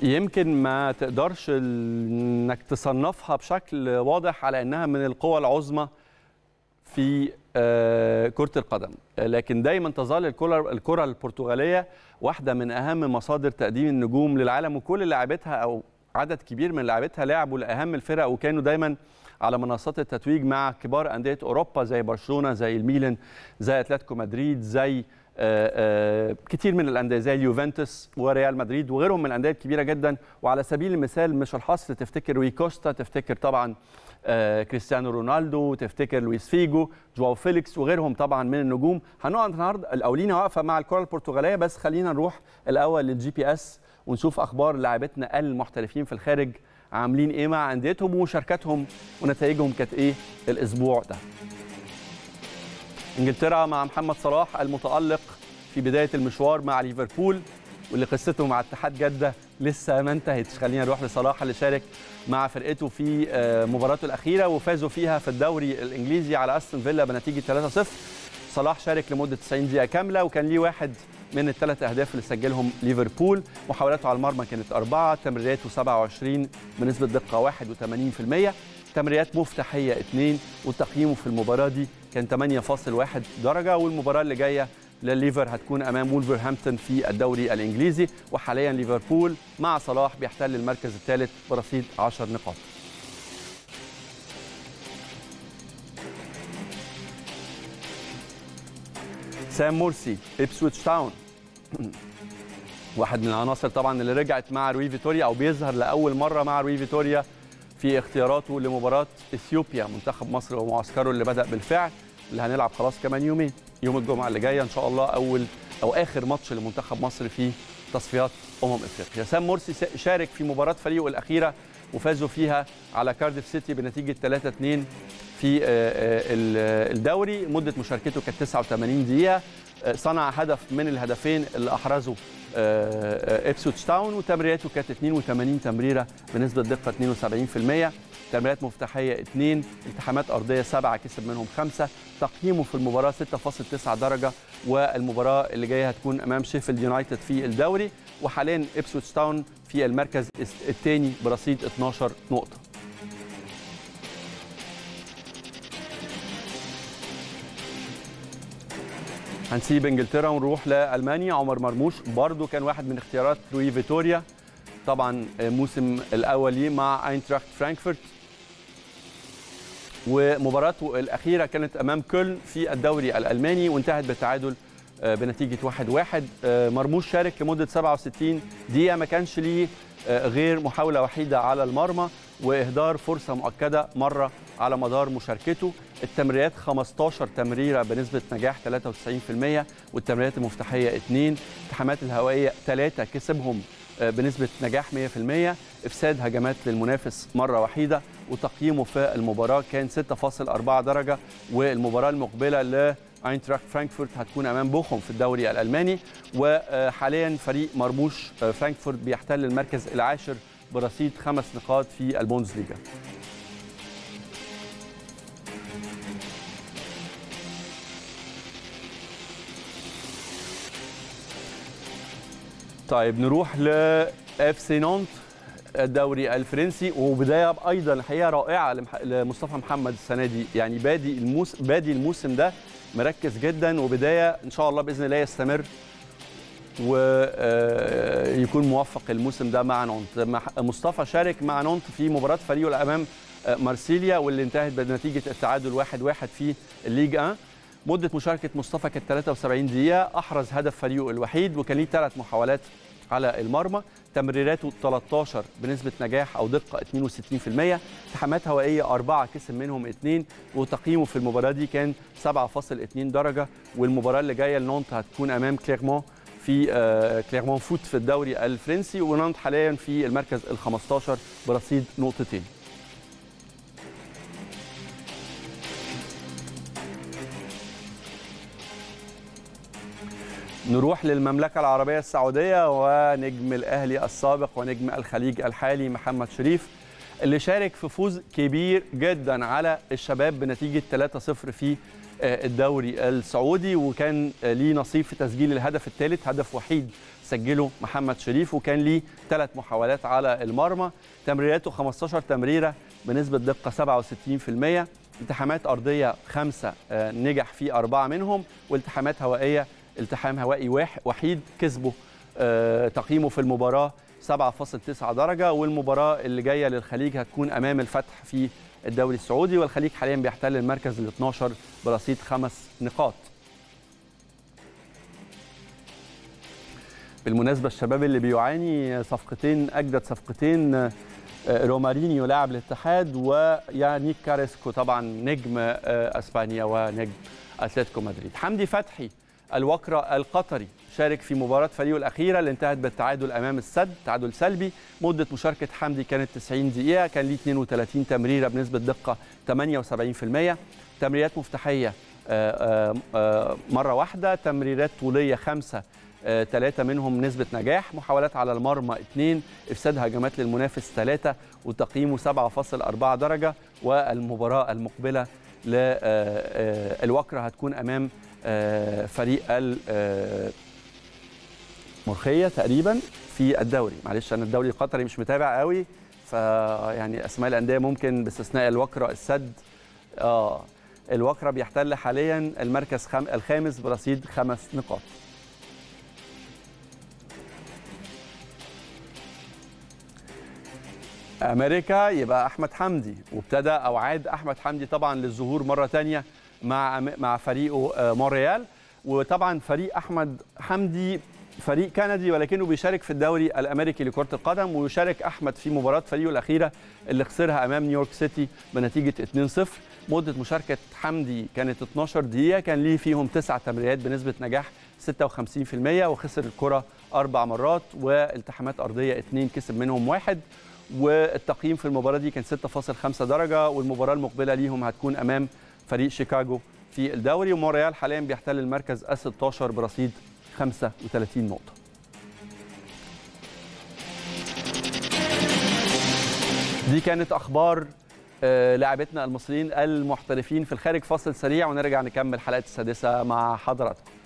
يمكن ما تقدرش انك تصنفها بشكل واضح على انها من القوى العظمى في كرة القدم لكن دايما تظل الكرة الكرة البرتغالية واحدة من أهم مصادر تقديم النجوم للعالم وكل لاعبتها أو عدد كبير من لاعبتها لعبوا لأهم الفرق وكانوا دايما على منصات التتويج مع كبار أندية أوروبا زي برشلونة زي الميلان زي أتلتيكو مدريد زي آآ آآ كتير من الانديه زي اليوفنتوس وريال مدريد وغيرهم من الانديه الكبيره جدا وعلى سبيل المثال مش الحصر تفتكر روي كوستا تفتكر طبعا كريستيانو رونالدو تفتكر لويس فيجو جواو فيليكس وغيرهم طبعا من النجوم هنقعد النهارده الاولين واقفه مع الكره البرتغاليه بس خلينا نروح الاول للجي بي اس ونشوف اخبار لاعبتنا المحترفين في الخارج عاملين ايه مع انديتهم ومشاركاتهم ونتائجهم كانت ايه الاسبوع ده انجلترا مع محمد صلاح المتالق في بدايه المشوار مع ليفربول واللي قصته مع اتحاد جده لسه ما انتهتش خلينا نروح لصلاح اللي شارك مع فرقته في مباراته الاخيره وفازوا فيها في الدوري الانجليزي على استون فيلا بنتيجه 3-0 صلاح شارك لمده 90 دقيقه كامله وكان ليه واحد من الثلاث اهداف اللي سجلهم ليفربول محاولاته على المرمى كانت اربعه تمريراته 27 بنسبه دقه 81% تمريرات مفتاحيه 2 وتقييمه في المباراه دي كان 8.1 درجه والمباراه اللي جايه لليفر هتكون امام وولفرهامبتون في الدوري الانجليزي وحاليا ليفربول مع صلاح بيحتل المركز الثالث برصيد 10 نقاط سام مورسي ابسويتش تاون واحد من العناصر طبعا اللي رجعت مع روي فيتوريا او بيظهر لاول مره مع روي فيتوريا في اختياراته لمباراه اثيوبيا منتخب مصر ومعسكره اللي بدا بالفعل اللي هنلعب خلاص كمان يومين يوم الجمعه اللي جايه ان شاء الله اول او اخر ماتش لمنتخب مصر في تصفيات امم افريقيا سام مرسي شارك في مباراه فريقه الاخيره وفازوا فيها على كارديف سيتي بنتيجه 3 2 في الدوري مده مشاركته كانت 89 دقيقه صنع هدف من الهدفين اللي احرزه ابسوتش تاون وتمريراته كانت 82 تمريره بنسبه دقه 72% تمريرات مفتاحيه 2 التحامات ارضيه 7 كسب منهم 5 تقييمه في المباراه 6.9 درجه والمباراه اللي جايه هتكون امام شيفيلد يونايتد في الدوري وحاليا ابسوتش تاون في المركز الثاني برصيد 12 نقطه هنسيب انجلترا ونروح لالمانيا عمر مرموش برضو كان واحد من اختيارات روي فيتوريا طبعا موسم الاول ليه مع اينتراخت فرانكفورت ومباراته الاخيره كانت امام كولن في الدوري الالماني وانتهت بالتعادل بنتيجه 1-1 مرموش شارك لمده 67 دقيقه ما كانش ليه غير محاوله وحيده على المرمى واهدار فرصه مؤكده مره على مدار مشاركته التمريرات 15 تمريره بنسبه نجاح 93% والتمريرات المفتاحيه 2 التحامات الهوائيه 3 كسبهم بنسبه نجاح 100% افساد هجمات للمنافس مره وحيده وتقييمه في المباراه كان 6.4 درجه والمباراه المقبله ل اينتراخت فرانكفورت هتكون امام بوخم في الدوري الالماني وحاليا فريق مرموش فرانكفورت بيحتل المركز العاشر برصيد خمس نقاط في البوندسليجا طيب نروح ل اف سي نونت الدوري الفرنسي وبدايه ايضا الحقيقه رائعه لمصطفى محمد السنه دي يعني بادي الموسم بادي الموسم ده مركز جدا وبدايه ان شاء الله باذن الله يستمر ويكون موفق الموسم ده مع نونت مصطفى شارك مع نونت في مباراه فريقه امام مارسيليا واللي انتهت بنتيجه التعادل 1-1 في الليج 1 مده مشاركه مصطفى كانت 73 دقيقه احرز هدف فريقه الوحيد وكان ليه ثلاث محاولات على المرمى تمريراته 13 بنسبة نجاح أو دقة 62% التحامات هوائية أربعة كسب منهم اثنين وتقييمه في المباراة دي كان 7.2 درجة والمباراة اللي جاية لنونت هتكون أمام كليرمون في كليرمون فوت في الدوري الفرنسي ونانت حاليا في المركز ال 15 برصيد نقطتين نروح للمملكة العربية السعودية ونجم الأهلي السابق ونجم الخليج الحالي محمد شريف اللي شارك في فوز كبير جدا على الشباب بنتيجة 3-0 في الدوري السعودي وكان ليه نصيب في تسجيل الهدف الثالث هدف وحيد سجله محمد شريف وكان ليه ثلاث محاولات على المرمى تمريراته 15 تمريره بنسبه دقه 67% التحامات ارضيه خمسه نجح في اربعه منهم والتحامات هوائيه التحام هوائي وحيد كسبه تقييمه في المباراه 7.9 درجه والمباراه اللي جايه للخليج هتكون امام الفتح في الدوري السعودي والخليج حاليا بيحتل المركز ال 12 برصيد خمس نقاط. بالمناسبه الشباب اللي بيعاني صفقتين اجدد صفقتين رومارينيو لاعب الاتحاد ويانيك كاريسكو طبعا نجم اسبانيا ونجم اتلتيكو مدريد. حمدي فتحي الوكرة القطري شارك في مباراة فريقه الأخيرة اللي انتهت بالتعادل أمام السد تعادل سلبي مدة مشاركة حمدي كانت 90 دقيقة كان ليه 32 تمريرة بنسبة دقة 78% تمريرات مفتاحية مرة واحدة تمريرات طولية خمسة ثلاثة منهم نسبة نجاح محاولات على المرمى اثنين إفساد هجمات للمنافس ثلاثة وتقييمه 7.4 درجة والمباراة المقبلة للوكرة هتكون أمام فريق المرخيه تقريبا في الدوري معلش انا الدوري القطري مش متابع قوي فيعني اسماء الانديه ممكن باستثناء الوكره السد اه الوكره بيحتل حاليا المركز خم... الخامس برصيد خمس نقاط امريكا يبقى احمد حمدي وابتدى او عاد احمد حمدي طبعا للظهور مره ثانيه مع مع فريقه مونريال وطبعا فريق احمد حمدي فريق كندي ولكنه بيشارك في الدوري الامريكي لكره القدم ويشارك احمد في مباراه فريقه الاخيره اللي خسرها امام نيويورك سيتي بنتيجه 2-0 مده مشاركه حمدي كانت 12 دقيقه كان ليه فيهم تسع تمريرات بنسبه نجاح 56% وخسر الكره اربع مرات والتحامات ارضيه اثنين كسب منهم واحد والتقييم في المباراه دي كان 6.5 درجه والمباراه المقبله ليهم هتكون امام فريق شيكاغو في الدوري ومونريال حاليا بيحتل المركز ال 16 برصيد 35 نقطة. دي كانت أخبار لاعبتنا المصريين المحترفين في الخارج فاصل سريع ونرجع نكمل حلقة السادسة مع حضراتكم.